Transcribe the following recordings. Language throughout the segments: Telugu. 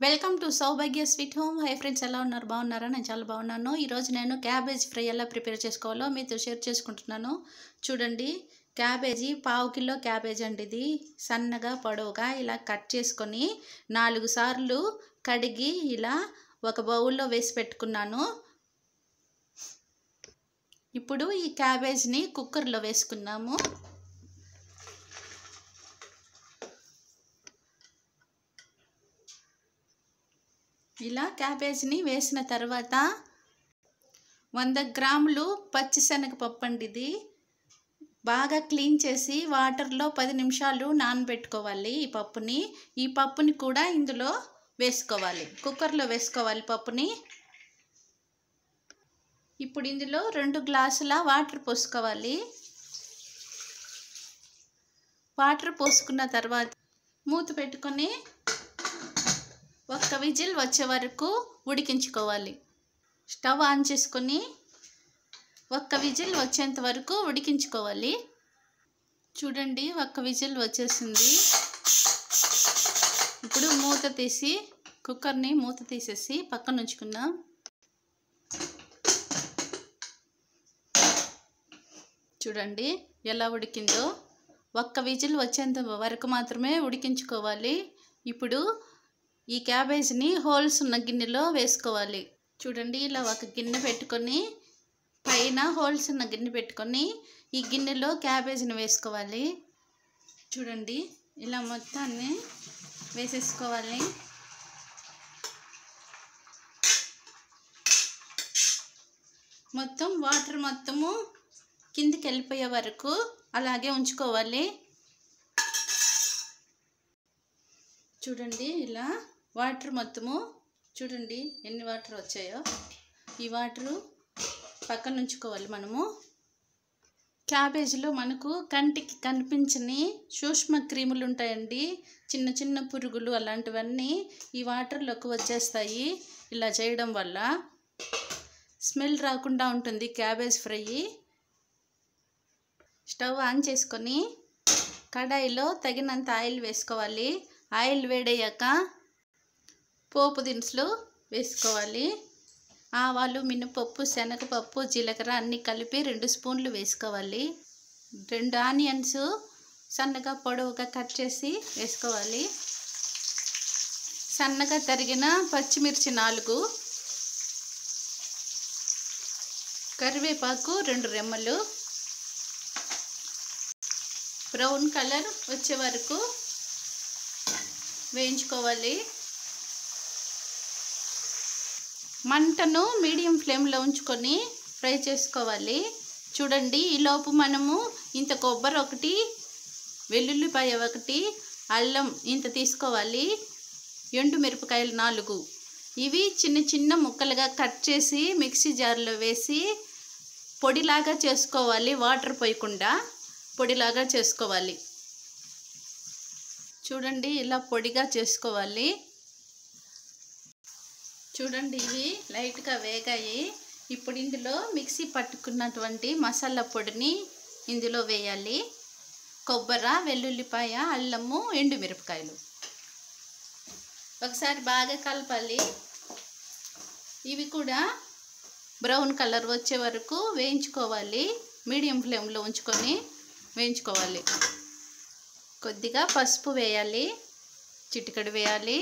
welcome to Saubhagya sweet home hi friends ఎలా ఉన్నారు బాగున్నారా నేను చాలా బాగున్నాను ఈరోజు నేను క్యాబేజ్ ఫ్రై ఎలా ప్రిపేర్ చేసుకోవాలో మీతో షేర్ చేసుకుంటున్నాను చూడండి క్యాబేజీ పావు కిలో క్యాబేజ్ అండి ఇది సన్నగా పొడవుగా ఇలా కట్ చేసుకొని నాలుగు సార్లు కడిగి ఇలా ఒక బౌల్లో వేసి పెట్టుకున్నాను ఇప్పుడు ఈ క్యాబేజ్ని కుక్కర్లో వేసుకున్నాము ఇలా క్యాబేజ్ని వేసిన తర్వాత వంద గ్రాములు పచ్చిశనగపప్పు అండి ఇది బాగా క్లీన్ చేసి వాటర్లో పది నిమిషాలు నానబెట్టుకోవాలి ఈ పప్పుని ఈ పప్పుని కూడా ఇందులో వేసుకోవాలి కుక్కర్లో వేసుకోవాలి పప్పుని ఇప్పుడు ఇందులో రెండు గ్లాసుల వాటర్ పోసుకోవాలి వాటర్ పోసుకున్న తర్వాత మూత పెట్టుకొని ఒక్క విజిల్ వచ్చే వరకు ఉడికించుకోవాలి స్టవ్ ఆన్ చేసుకొని ఒక్క విజిల్ వచ్చేంత వరకు ఉడికించుకోవాలి చూడండి ఒక్క విజిల్ వచ్చేసింది ఇప్పుడు మూత తీసి కుక్కర్ని మూత తీసేసి పక్కన ఉంచుకుందాం చూడండి ఎలా ఉడికిందో ఒక్క విజిల్ వచ్చేంత వరకు మాత్రమే ఉడికించుకోవాలి ఇప్పుడు ఈ క్యాబేజ్ని హోల్స్ ఉన్న గిన్నెలో వేసుకోవాలి చూడండి ఇలా ఒక గిన్నె పెట్టుకొని పైన హోల్స్ ఉన్న గిన్నె పెట్టుకొని ఈ గిన్నెలో క్యాబేజ్ని వేసుకోవాలి చూడండి ఇలా మొత్తాన్ని వేసేసుకోవాలి మొత్తం వాటర్ మొత్తము కిందికి వెళ్ళిపోయే వరకు అలాగే ఉంచుకోవాలి చూడండి ఇలా వాటర్ మొత్తము చూడండి ఎన్ని వాటర్ వచ్చాయో ఈ వాటరు పక్కన ఉంచుకోవాలి మనము క్యాబేజీలో మనకు కంటికి కనిపించని సూక్ష్మ క్రిములు ఉంటాయండి చిన్న చిన్న పురుగులు అలాంటివన్నీ ఈ వాటర్లోకి వచ్చేస్తాయి ఇలా చేయడం వల్ల స్మెల్ రాకుండా ఉంటుంది క్యాబేజ్ ఫ్రై స్టవ్ ఆన్ చేసుకొని కడాయిలో తగినంత ఆయిల్ వేసుకోవాలి ఆయిల్ వేడయ్యాక పోపు దినుసులు వేసుకోవాలి ఆవాలు మినపప్పు శనగపప్పు జీలకర్ర అన్నీ కలిపి రెండు స్పూన్లు వేసుకోవాలి రెండు ఆనియన్స్ సన్నగా పొడవుగా కట్ చేసి వేసుకోవాలి సన్నగా తరిగిన పచ్చిమిర్చి నాలుగు కరివేపాకు రెండు రెమ్మలు బ్రౌన్ కలర్ వచ్చే వరకు వేయించుకోవాలి మంటను మీడియం ఫ్లేమ్లో ఉంచుకొని ఫ్రై చేసుకోవాలి చూడండి ఈలోపు మనము ఇంత కొబ్బరి ఒకటి వెల్లుల్లిపాయ ఒకటి అల్లం ఇంత తీసుకోవాలి ఎండు మిరపకాయలు నాలుగు ఇవి చిన్న చిన్న ముక్కలుగా కట్ చేసి మిక్సీ జార్లో వేసి పొడిలాగా చేసుకోవాలి వాటర్ పోయకుండా పొడిలాగా చేసుకోవాలి చూడండి ఇలా పొడిగా చేసుకోవాలి చూడండి ఇవి లైట్గా వేగాయి ఇప్పుడు ఇందులో మిక్సీ పట్టుకున్నటువంటి మసాలా పొడిని ఇందులో వేయాలి కొబ్బరి వెల్లుల్లిపాయ అల్లము ఎండుమిరపకాయలు ఒకసారి బాగా కలపాలి ఇవి కూడా బ్రౌన్ కలర్ వచ్చే వరకు వేయించుకోవాలి మీడియం ఫ్లేమ్లో ఉంచుకొని వేయించుకోవాలి కొద్దిగా పసుపు వేయాలి చిటికడు వేయాలి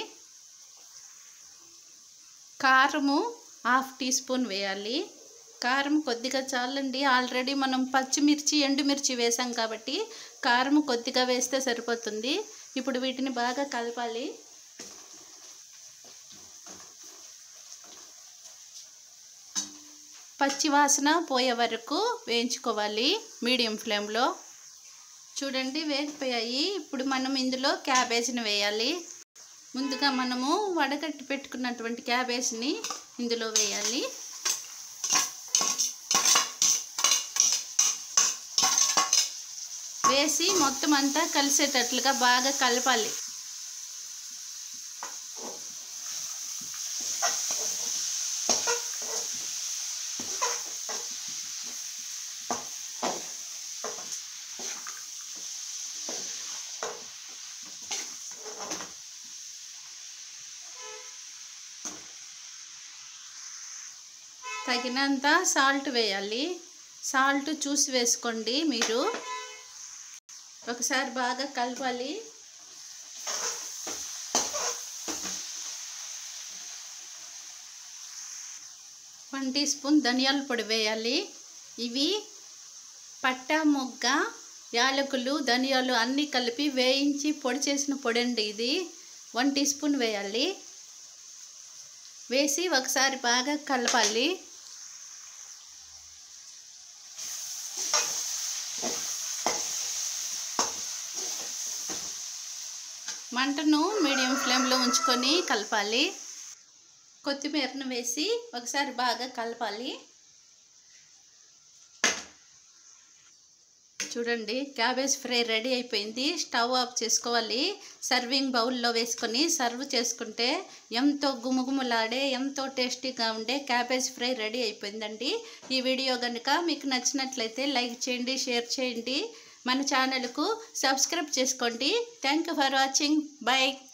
కారము హాఫ్ టీ స్పూన్ వేయాలి కారం కొద్దిగా చాలండి ఆల్రెడీ మనం పచ్చిమిర్చి ఎండుమిర్చి వేసాం కాబట్టి కారం కొద్దిగా వేస్తే సరిపోతుంది ఇప్పుడు వీటిని బాగా కలపాలి పచ్చి వాసన పోయే వరకు వేయించుకోవాలి మీడియం ఫ్లేమ్లో చూడండి వేగిపోయాయి ఇప్పుడు మనం ఇందులో క్యాబేజ్ని వేయాలి ముందుగా మనము వడగట్టి పెట్టుకున్నటువంటి క్యాబేజ్ని ఇందులో వేయాలి వేసి మొత్తం అంతా కలిసేటట్లుగా బాగా కలపాలి తగినంత సాల్ట్ వేయాలి సాల్ట్ చూసి వేసుకోండి మీరు ఒకసారి బాగా కలపాలి వన్ టీ స్పూన్ ధనియాల పొడి వేయాలి ఇవి పట్టా మొగ్గ యాలకులు ధనియాలు అన్నీ కలిపి వేయించి పొడి చేసిన పొడి అండి ఇది వన్ టీ స్పూన్ వేయాలి వేసి ఒకసారి బాగా కలపాలి మంటను మీడియం ఫ్లేమ్లో ఉంచుకొని కలపాలి కొత్తిమీరను వేసి ఒకసారి బాగా కలపాలి చూడండి క్యాబేజ్ ఫ్రై రెడీ అయిపోయింది స్టవ్ ఆఫ్ చేసుకోవాలి సర్వింగ్ బౌల్లో వేసుకొని సర్వ్ చేసుకుంటే ఎంతో గుమగుమలాడే ఎంతో టేస్టీగా ఉండే క్యాబేజ్ ఫ్రై రెడీ అయిపోయిందండి ఈ వీడియో కనుక మీకు నచ్చినట్లయితే లైక్ చేయండి షేర్ చేయండి మన ఛానల్కు సబ్స్క్రైబ్ చేసుకోండి thank you for watching bye